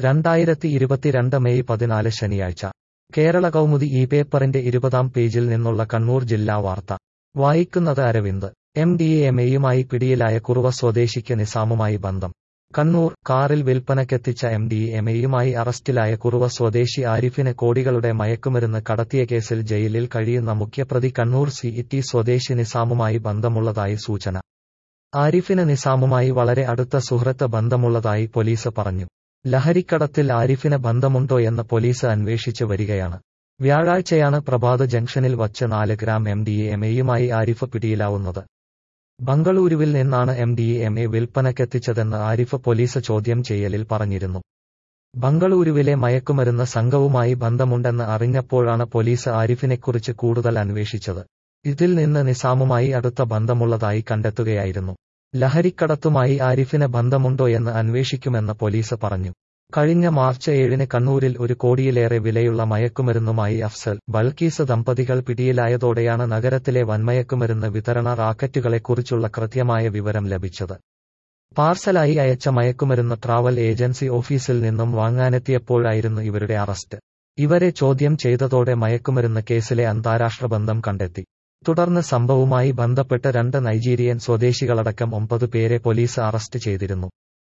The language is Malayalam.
രണ്ടായിരത്തി ഇരുപത്തിരണ്ട് മെയ് പതിനാല് ശനിയാഴ്ച കേരള കൗമുദി ഈ പേപ്പറിന്റെ ഇരുപതാം പേജിൽ നിന്നുള്ള കണ്ണൂർ ജില്ലാ വാർത്ത വായിക്കുന്നത് അരവിന്ദ് എം ഡി എമയുമായി പിടിയിലായ കുറുവ സ്വദേശിക്ക് നിസാമുമായി ബന്ധം കണ്ണൂർ കാറിൽ വിൽപ്പനക്കെത്തിച്ച എം ഡി എമയുമായി അറസ്റ്റിലായ കുറുവ സ്വദേശി ആരിഫിന് കോടികളുടെ മയക്കുമരുന്ന് കടത്തിയ കേസിൽ ജയിലിൽ കഴിയുന്ന മുഖ്യപ്രതി കണ്ണൂർ സി ടി സ്വദേശി നിസാമുമായി ബന്ധമുള്ളതായി സൂചന ആരിഫിന് നിസാമുമായി വളരെ അടുത്ത സുഹൃത്ത് ബന്ധമുള്ളതായി പോലീസ് പറഞ്ഞു ലഹരിക്കടത്തിൽ ആരിഫിന് ബന്ധമുണ്ടോയെന്ന് പോലീസ് അന്വേഷിച്ച് വരികയാണ് വ്യാഴാഴ്ചയാണ് പ്രഭാത് ജംഗ്ഷനിൽ വച്ച് നാല് ഗ്രാം എം ഡി എം എയുമായി ആരിഫ് പിടിയിലാവുന്നത് ബംഗളൂരുവിൽ നിന്നാണ് എം ഡി എം എ വിൽപ്പനക്കെത്തിച്ചതെന്ന് ആരിഫ് പോലീസ് ചോദ്യം ചെയ്യലിൽ പറഞ്ഞിരുന്നു ബംഗളൂരുവിലെ മയക്കുമരുന്ന് സംഘവുമായി ബന്ധമുണ്ടെന്ന് അറിഞ്ഞപ്പോഴാണ് പോലീസ് ആരിഫിനെക്കുറിച്ച് കൂടുതൽ അന്വേഷിച്ചത് ഇതിൽ നിന്ന് നിസാമുമായി അടുത്ത ബന്ധമുള്ളതായി കണ്ടെത്തുകയായിരുന്നു ലഹരിക്കടത്തുമായി ആരിഫിന് ബന്ധമുണ്ടോയെന്ന് അന്വേഷിക്കുമെന്ന് പോലീസ് പറഞ്ഞു കഴിഞ്ഞ മാർച്ച് ഏഴിന് കണ്ണൂരിൽ ഒരു കോടിയിലേറെ വിലയുള്ള മയക്കുമരുന്നുമായി അഫ്സൽ ബൽക്കീസ് ദമ്പതികൾ പിടിയിലായതോടെയാണ് നഗരത്തിലെ വൻമയക്കുമരുന്ന് വിതരണ റാക്കറ്റുകളെക്കുറിച്ചുള്ള കൃത്യമായ വിവരം ലഭിച്ചത് പാർസലായി അയച്ച മയക്കുമരുന്ന് ട്രാവൽ ഏജൻസി ഓഫീസിൽ നിന്നും വാങ്ങാനെത്തിയപ്പോഴായിരുന്നു ഇവരുടെ അറസ്റ്റ് ഇവരെ ചോദ്യം ചെയ്തതോടെ മയക്കുമരുന്ന് കേസിലെ അന്താരാഷ്ട്ര ബന്ധം കണ്ടെത്തി തുടർന്ന് സംഭവവുമായി ബന്ധപ്പെട്ട് രണ്ട് നൈജീരിയൻ സ്വദേശികളടക്കം ഒമ്പത് പേരെ പോലീസ് അറസ്റ്റ് ചെയ്തിരുന്നു